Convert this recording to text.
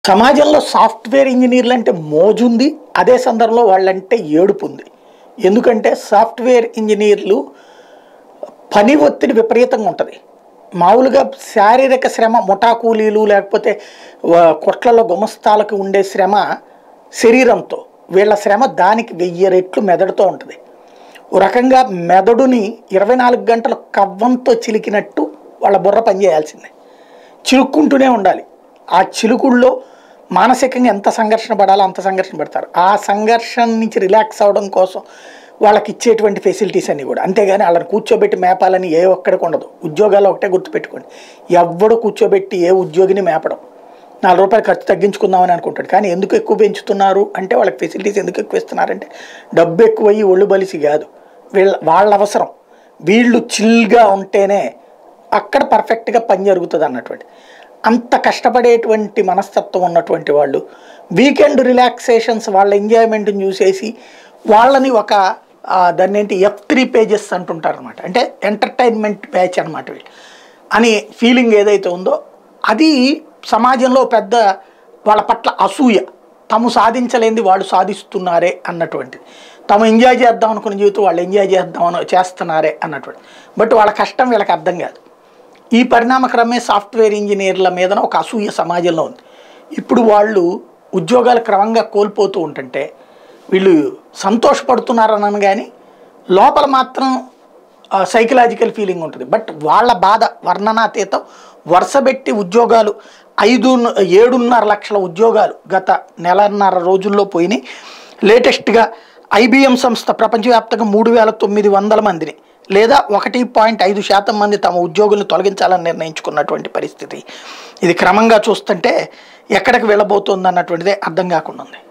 సమాజంలో సాఫ్ట్వేర్ ఇంజనీర్లు అంటే మోజుంది అదే సందర్భంలో వాళ్ళంటే ఏడుపు ఉంది ఎందుకంటే సాఫ్ట్వేర్ ఇంజనీర్లు పని ఒత్తిడి విపరీతంగా ఉంటుంది మామూలుగా శారీరక శ్రమ ముఠా కూలీలు లేకపోతే వ- కొట్లలో గుమస్తాలకు ఉండే శ్రమ శరీరంతో వీళ్ళ శ్రమ దానికి వెయ్యి రెట్లు మెదడుతో ఉంటుంది ఓ రకంగా మెదడుని ఇరవై నాలుగు గంటలు కవ్వంతో చిలికినట్టు వాళ్ళ బుర్ర పనిచేయాల్సిందే చిలుక్కుంటూనే ఉండాలి ఆ చిలుకుల్లో మానసికంగా ఎంత సంఘర్షణ పడాలో అంత సంఘర్షణ పడతారు ఆ సంఘర్షణ నుంచి రిలాక్స్ అవ్వడం కోసం వాళ్ళకి ఇచ్చేటువంటి ఫెసిలిటీస్ అన్నీ కూడా అంతేగాని వాళ్ళని కూర్చోబెట్టి మేపాలని ఏ ఒక్కడికి ఉండదు ఉద్యోగాలు ఒకటే గుర్తుపెట్టుకోండి ఎవ్వడు కూర్చోబెట్టి ఏ ఉద్యోగిని మేపడం నాలుగు రూపాయలు ఖర్చు తగ్గించుకుందామని అనుకుంటాడు కానీ ఎందుకు ఎక్కువ పెంచుతున్నారు అంటే వాళ్ళకి ఫెసిలిటీస్ ఎందుకు ఎక్కువ ఇస్తున్నారంటే డబ్బు ఎక్కువయ్యి ఒళ్ళు బలిసి కాదు వీళ్ళ వాళ్ళ అవసరం వీళ్ళు చిల్గా ఉంటేనే అక్కడ పర్ఫెక్ట్గా పని జరుగుతుంది అన్నటువంటి అంత కష్టపడేటువంటి మనస్తత్వం ఉన్నటువంటి వాళ్ళు వీకెండ్ రిలాక్సేషన్స్ వాళ్ళ ఎంజాయ్మెంట్ని చూసేసి వాళ్ళని ఒక ఆ, దాన్ని ఏంటి ఎఫ్ త్రీ పేజెస్ అంటుంటారు అనమాట అంటే ఎంటర్టైన్మెంట్ బ్యాచ్ అనమాట వీళ్ళు అని ఫీలింగ్ ఏదైతే ఉందో అది సమాజంలో పెద్ద వాళ్ళ పట్ల అసూయ తాము సాధించలేనిది వాళ్ళు సాధిస్తున్నారే అన్నటువంటిది తాము ఎంజాయ్ చేద్దాం అనుకున్న జీవితం వాళ్ళు ఎంజాయ్ చేద్దాం అని చేస్తున్నారే అన్నటువంటి బట్ వాళ్ళ కష్టం వీళ్ళకి అర్థం కాదు ఈ పరిణామక్రమే సాఫ్ట్వేర్ ఇంజనీర్ల మీదన ఒక అసూయ సమాజంలో ఉంది ఇప్పుడు వాళ్ళు ఉద్యోగాలు క్రమంగా కోల్పోతూ ఉంటుంటే వీళ్ళు సంతోషపడుతున్నారనను కానీ లోపల మాత్రం సైకలాజికల్ ఫీలింగ్ ఉంటుంది బట్ వాళ్ళ బాధ వర్ణనాతీతం వరుసబెట్టి ఉద్యోగాలు ఐదు ఏడున్నర లక్షల ఉద్యోగాలు గత నెలన్నర రోజుల్లో పోయినాయి లేటెస్ట్గా ఐబిఎం సంస్థ ప్రపంచవ్యాప్తంగా మూడు వేల తొమ్మిది వందల మందిని లేదా ఒకటి పాయింట్ ఐదు శాతం మంది తమ ఉద్యోగులను తొలగించాలని నిర్ణయించుకున్నటువంటి పరిస్థితి ఇది క్రమంగా చూస్తుంటే ఎక్కడికి వెళ్ళబోతుంది అన్నటువంటిదే అర్థం కాకుండా ఉంది